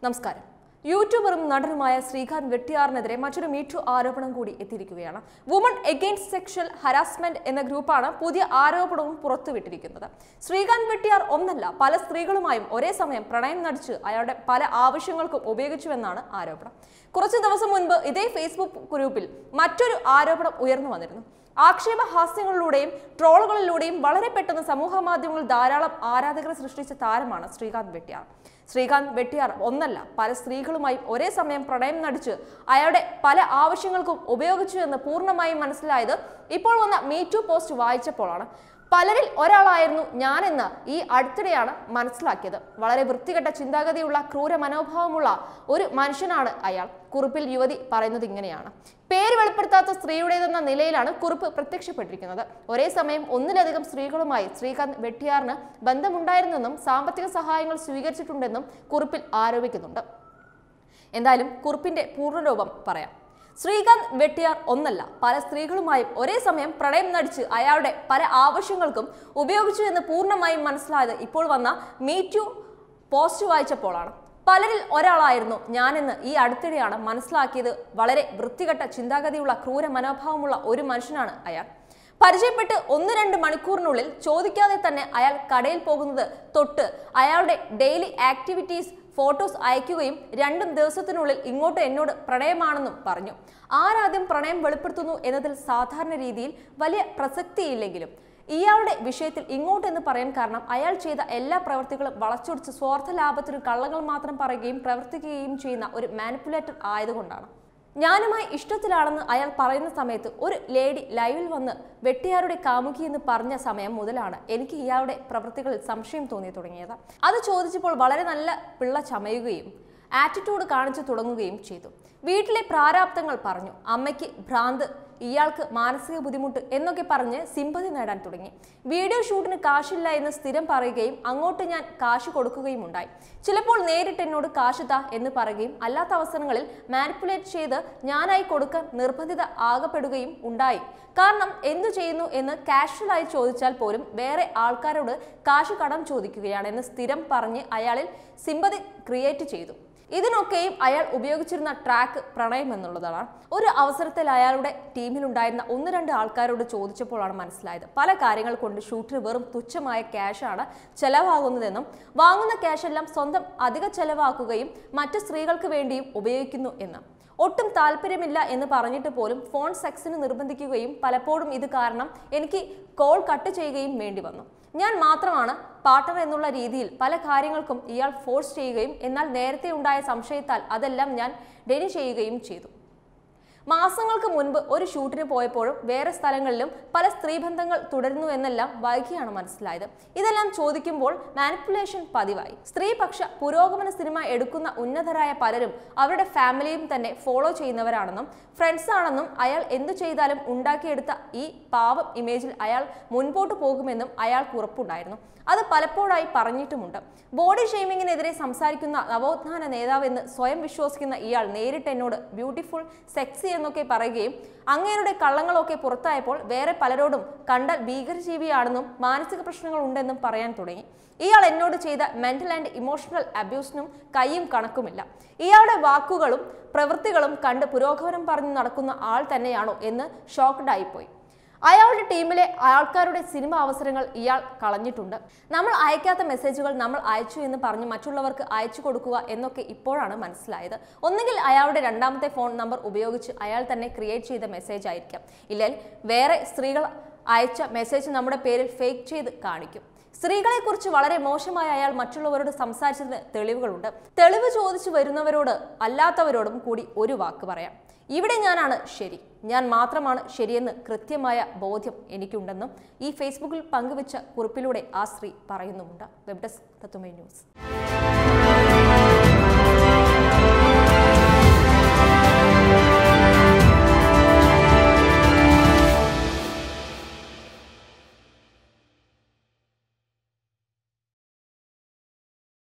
നമസ്കാരം യൂട്യൂബറും നടനുമായ ശ്രീകാന്ത് വെട്ടിയാറിനെതിരെ മറ്റൊരു മീറ്റു ആരോപണം കൂടി എത്തിയിരിക്കുകയാണ് വുമൺ എഗെയിൻസ്റ്റ് സെക്ഷൽ ഹരാസ്മെന്റ് എന്ന ഗ്രൂപ്പാണ് പുതിയ ആരോപണവും പുറത്തുവിട്ടിരിക്കുന്നത് ശ്രീകാന്ത് വെട്ടിയാർ ഒന്നല്ല പല സ്ത്രീകളുമായും ഒരേ സമയം പ്രണയം നടിച്ച് അയാളുടെ പല ആവശ്യങ്ങൾക്കും ഉപയോഗിച്ചുവെന്നാണ് ആരോപണം കുറച്ചു ദിവസം മുൻപ് ഇതേ ഫേസ്ബുക്ക് ഗ്രൂപ്പിൽ മറ്റൊരു ആരോപണം ഉയർന്നു വന്നിരുന്നു ആക്ഷേപഹാസ്യങ്ങളിലൂടെയും ട്രോളുകളിലൂടെയും വളരെ പെട്ടെന്ന് സമൂഹ മാധ്യമങ്ങളിൽ ധാരാളം ആരാധകരെ സൃഷ്ടിച്ച താരമാണ് ശ്രീകാന്ത് വെട്ടിയാർ ശ്രീകാന്ത് വെട്ടിയാർ ഒന്നല്ല പല സ്ത്രീകളുമായി ഒരേ സമയം പ്രണയം നടിച്ച് അയാളുടെ പല ആവശ്യങ്ങൾക്കും ഉപയോഗിച്ചു എന്ന് പൂർണ്ണമായും മനസ്സിലായത് ഇപ്പോൾ വന്ന മീറ്റു പോസ്റ്റ് വായിച്ചപ്പോഴാണ് പലരിൽ ഒരാളായിരുന്നു ഞാനെന്ന് ഈ അടുത്തിടെയാണ് മനസ്സിലാക്കിയത് വളരെ വൃത്തികെട്ട ചിന്താഗതിയുള്ള ക്രൂര മനോഭാവമുള്ള ഒരു മനുഷ്യനാണ് അയാൾ കുറിപ്പിൽ യുവതി പറയുന്നത് ഇങ്ങനെയാണ് പേര് വെളിപ്പെടുത്താത്ത സ്ത്രീയുടേതെന്ന നിലയിലാണ് കുറിപ്പ് പ്രത്യക്ഷപ്പെട്ടിരിക്കുന്നത് ഒരേ സമയം ഒന്നിലധികം സ്ത്രീകളുമായി ശ്രീകാന്ത് വെട്ടിയാറിന് ബന്ധമുണ്ടായിരുന്നെന്നും സാമ്പത്തിക സഹായങ്ങൾ സ്വീകരിച്ചിട്ടുണ്ടെന്നും കുറിപ്പിൽ ആരോപിക്കുന്നുണ്ട് എന്തായാലും കുറിപ്പിന്റെ പൂർണ്ണരൂപം പറയാം ശ്രീകാന്ത് വെട്ടിയാർ ഒന്നല്ല പല സ്ത്രീകളുമായും ഒരേ സമയം പ്രണയം നടിച്ച് അയാളുടെ പല ആവശ്യങ്ങൾക്കും ഉപയോഗിച്ചു എന്ന് പൂർണ്ണമായും മനസ്സിലായത് ഇപ്പോൾ വന്ന മീറ്റു പോസ്റ്റ് വായിച്ചപ്പോഴാണ് പലരിൽ ഒരാളായിരുന്നു ഞാനെന്ന് ഈ അടുത്തിടെയാണ് മനസ്സിലാക്കിയത് വളരെ വൃത്തികെട്ട ചിന്താഗതിയുള്ള ക്രൂര മനോഭാവമുള്ള ഒരു മനുഷ്യനാണ് അയാൾ പരിചയപ്പെട്ട് ഒന്ന് രണ്ട് മണിക്കൂറിനുള്ളിൽ ചോദിക്കാതെ തന്നെ അയാൾ കടയിൽ പോകുന്നത് തൊട്ട് അയാളുടെ ഡെയിലി ആക്ടിവിറ്റീസ് ഫോട്ടോസ് അയക്കുകയും രണ്ടും ദിവസത്തിനുള്ളിൽ ഇങ്ങോട്ട് എന്നോട് പ്രണയമാണെന്നും പറഞ്ഞു ആരാദ്യം പ്രണയം വെളിപ്പെടുത്തുന്നു എന്നതിൽ സാധാരണ രീതിയിൽ വലിയ പ്രസക്തിയില്ലെങ്കിലും ഇയാളുടെ വിഷയത്തിൽ ഇങ്ങോട്ട് എന്ന് പറയാൻ കാരണം അയാൾ ചെയ്ത എല്ലാ പ്രവൃത്തികളും വളച്ചൊടിച്ച് സ്വാർത്ഥ ലാഭത്തിന് കള്ളങ്ങൾ മാത്രം പറയുകയും പ്രവർത്തിക്കുകയും ചെയ്യുന്ന ഒരു മാനിപ്പുലേറ്റർ ആയതുകൊണ്ടാണ് ഞാനുമായി ഇഷ്ടത്തിലാണെന്ന് അയാൾ പറയുന്ന സമയത്ത് ഒരു ലേഡി ലൈവിൽ വന്ന് വെട്ടിയാരുടെ കാമുകി എന്ന് പറഞ്ഞ സമയം മുതലാണ് എനിക്ക് ഇയാളുടെ പ്രവൃത്തികളിൽ സംശയം തോന്നി തുടങ്ങിയത് അത് ചോദിച്ചപ്പോൾ വളരെ നല്ല പിള്ള ചമയുകയും ആറ്റിറ്റ്യൂഡ് കാണിച്ചു തുടങ്ങുകയും ചെയ്തു വീട്ടിലെ പ്രാരാബ്ദങ്ങൾ പറഞ്ഞു അമ്മയ്ക്ക് ഭ്രാന്ത് ഇയാൾക്ക് മാനസിക ബുദ്ധിമുട്ട് എന്നൊക്കെ പറഞ്ഞ് സിമ്പതി നേടാൻ തുടങ്ങി വീഡിയോ ഷൂട്ടിന് കാശില്ല എന്ന് സ്ഥിരം പറയുകയും അങ്ങോട്ട് ഞാൻ കാശ് കൊടുക്കുകയും ഉണ്ടായി ചിലപ്പോൾ നേരിട്ട് എന്നോട് കാശ് താ എന്ന് പറയുകയും അല്ലാത്ത അവസരങ്ങളിൽ മാനിപ്പുലേറ്റ് ചെയ്ത് ഞാനായി കൊടുക്കാൻ നിർബന്ധിത ആകപ്പെടുകയും ഉണ്ടായി കാരണം എന്തു ചെയ്യുന്നു എന്ന് കാഷ്വലായി ചോദിച്ചാൽ പോലും വേറെ ആൾക്കാരോട് കാശ് കടം ചോദിക്കുകയാണ് എന്ന് സ്ഥിരം പറഞ്ഞ് അയാളിൽ സിമ്പതി ക്രിയേറ്റ് ചെയ്തു ഇതിനൊക്കെയും അയാൾ ഉപയോഗിച്ചിരുന്ന ട്രാക്ക് പ്രണയം എന്നുള്ളതാണ് ഒരു അവസരത്തിൽ അയാളുടെ ടീമിലുണ്ടായിരുന്ന ഒന്ന് രണ്ട് ആൾക്കാരോട് ചോദിച്ചപ്പോഴാണ് മനസ്സിലായത് പല കാര്യങ്ങൾ കൊണ്ട് ഷൂട്ടിന് വെറും തുച്ഛമായ ക്യാഷാണ് ചെലവാകുന്നതെന്നും വാങ്ങുന്ന ക്യാഷെല്ലാം സ്വന്തം അധിക ചെലവാക്കുകയും മറ്റു സ്ത്രീകൾക്ക് വേണ്ടിയും ഉപയോഗിക്കുന്നു എന്ന് ഒട്ടും താല്പര്യമില്ല എന്ന് പറഞ്ഞിട്ട് പോലും ഫോൺ സെക്സിന് നിർബന്ധിക്കുകയും പലപ്പോഴും ഇത് കാരണം എനിക്ക് കോൾ കട്ട് ചെയ്യുകയും വേണ്ടി വന്നു ഞാൻ മാത്രമാണ് പാർട്ണർ എന്നുള്ള രീതിയിൽ പല കാര്യങ്ങൾക്കും ഇയാൾ ഫോഴ്സ് ചെയ്യുകയും എന്നാൽ നേരത്തെ ഉണ്ടായ സംശയത്താൽ അതെല്ലാം ഞാൻ ഡെനി ചെയ്യുകയും ചെയ്തു മാസങ്ങൾക്ക് മുൻപ് ഒരു ഷൂട്ടിന് പോയപ്പോഴും വേറെ സ്ഥലങ്ങളിലും പല സ്ത്രീബന്ധങ്ങൾ തുടരുന്നു എന്നെല്ലാം വൈകിയാണ് മനസ്സിലായത് ഇതെല്ലാം ചോദിക്കുമ്പോൾ മാനിപ്പുലേഷൻ പതിവായി സ്ത്രീപക്ഷ പുരോഗമന സിനിമ എടുക്കുന്ന ഉന്നതരായ പലരും അവരുടെ ഫാമിലിയും തന്നെ ഫോളോ ചെയ്യുന്നവരാണെന്നും ഫ്രണ്ട്സ് ആണെന്നും അയാൾ എന്തു ചെയ്താലും ഉണ്ടാക്കിയെടുത്ത ഈ പാവം ഇമേജിൽ അയാൾ മുൻപോട്ട് പോകുമെന്നും അയാൾക്ക് ഉറപ്പുണ്ടായിരുന്നു അത് പലപ്പോഴായി പറഞ്ഞിട്ടുമുണ്ട് ബോഡി ഷെയ്മിങ്ങിനെതിരെ സംസാരിക്കുന്ന നവോത്ഥാന നേതാവെന്ന് സ്വയം വിശ്വസിക്കുന്ന ഇയാൾ നേരിട്ട് എന്നോട് ബ്യൂട്ടിഫുൾ സെക്സി എന്നൊക്കെ പറയുകയും അങ്ങേരുടെ കള്ളങ്ങളൊക്കെ പുറത്തായപ്പോൾ വേറെ പലരോടും കണ്ടാൽ ഭീകരജീവിയാണെന്നും മാനസിക പ്രശ്നങ്ങൾ ഉണ്ടെന്നും പറയാൻ തുടങ്ങി ഇയാൾ എന്നോട് ചെയ്ത മെന്റൽ ആൻഡ് ഇമോഷണൽ അബ്യൂസിനും കൈയും കണക്കുമില്ല ഇയാളുടെ വാക്കുകളും പ്രവൃത്തികളും കണ്ട് പുരോഗമനം പറഞ്ഞു നടക്കുന്ന ആൾ തന്നെയാണോ എന്ന് ഷോക്ക്ഡായിപ്പോയി അയാളുടെ ടീമിലെ ആൾക്കാരുടെ സിനിമ അവസരങ്ങൾ ഇയാൾ കളഞ്ഞിട്ടുണ്ട് നമ്മൾ അയക്കാത്ത മെസ്സേജുകൾ നമ്മൾ അയച്ചു എന്ന് പറഞ്ഞ് മറ്റുള്ളവർക്ക് അയച്ചു കൊടുക്കുക എന്നൊക്കെ ഇപ്പോഴാണ് മനസ്സിലായത് ഒന്നുകിൽ അയാളുടെ രണ്ടാമത്തെ ഫോൺ നമ്പർ ഉപയോഗിച്ച് അയാൾ തന്നെ ക്രിയേറ്റ് ചെയ്ത മെസ്സേജ് ആയിരിക്കാം ഇല്ലെങ്കിൽ വേറെ സ്ത്രീകൾ അയച്ച മെസ്സേജ് നമ്മുടെ പേരിൽ ഫേക്ക് ചെയ്ത് കാണിക്കും സ്ത്രീകളെക്കുറിച്ച് വളരെ മോശമായി അയാൾ മറ്റുള്ളവരോട് സംസാരിച്ചതിന് തെളിവുകളുണ്ട് തെളിവ് ചോദിച്ചു വരുന്നവരോട് അല്ലാത്തവരോടും കൂടി ഒരു വാക്ക് പറയാം ഇവിടെ ഞാനാണ് ശരി ഞാൻ മാത്രമാണ് ശരിയെന്ന് കൃത്യമായ ബോധ്യം എനിക്കുണ്ടെന്നും ഈ ഫേസ്ബുക്കിൽ പങ്കുവച്ച കുറിപ്പിലൂടെ ആ സ്ത്രീ പറയുന്നുമുണ്ട് വെബ് ഡെസ്ക് തത്തുമൈ ന്യൂസ്